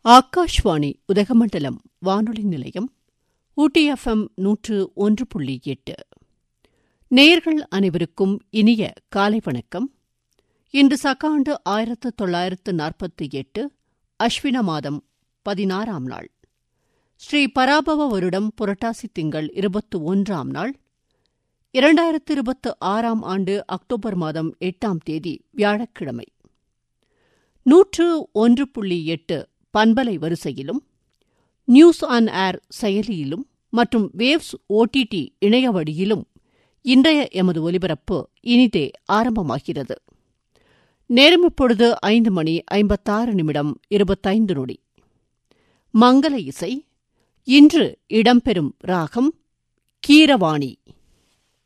ஆகாஷ்வாணி உதகமண்டலம் வானொலி நிலையம் ஊட்டி எஃப்எம் நூற்று ஒன்று புள்ளி எட்டு நேயர்கள் அனைவருக்கும் இனிய காலை வணக்கம் இன்று சக்காண்டு ஆயிரத்து தொள்ளாயிரத்து நாற்பத்தி எட்டு அஸ்வின மாதம் பதினாறாம் நாள் ஸ்ரீ பராபவ வருடம் புரட்டாசி திங்கள் இருபத்து ஒன்றாம் நாள் இரண்டாயிரத்து இருபத்து ஆறாம் ஆண்டு அக்டோபர் மாதம் எட்டாம் தேதி வியாழக்கிழமை நூற்று ஒன்று புள்ளி எட்டு பண்பலை வரிசையிலும் நியூஸ் ஆன் ஏர் செயலியிலும் மற்றும் வேவ்ஸ் ஓடிடி இணைய வழியிலும் இன்றைய எமது ஒலிபரப்பு இனிதே ஆரம்பமாகிறது நேரம் இப்பொழுது ஐந்து மணி ஐம்பத்தாறு நிமிடம் இருபத்தைந்து நொடி மங்கள இசை இன்று இடம்பெறும் ராகம் கீரவாணி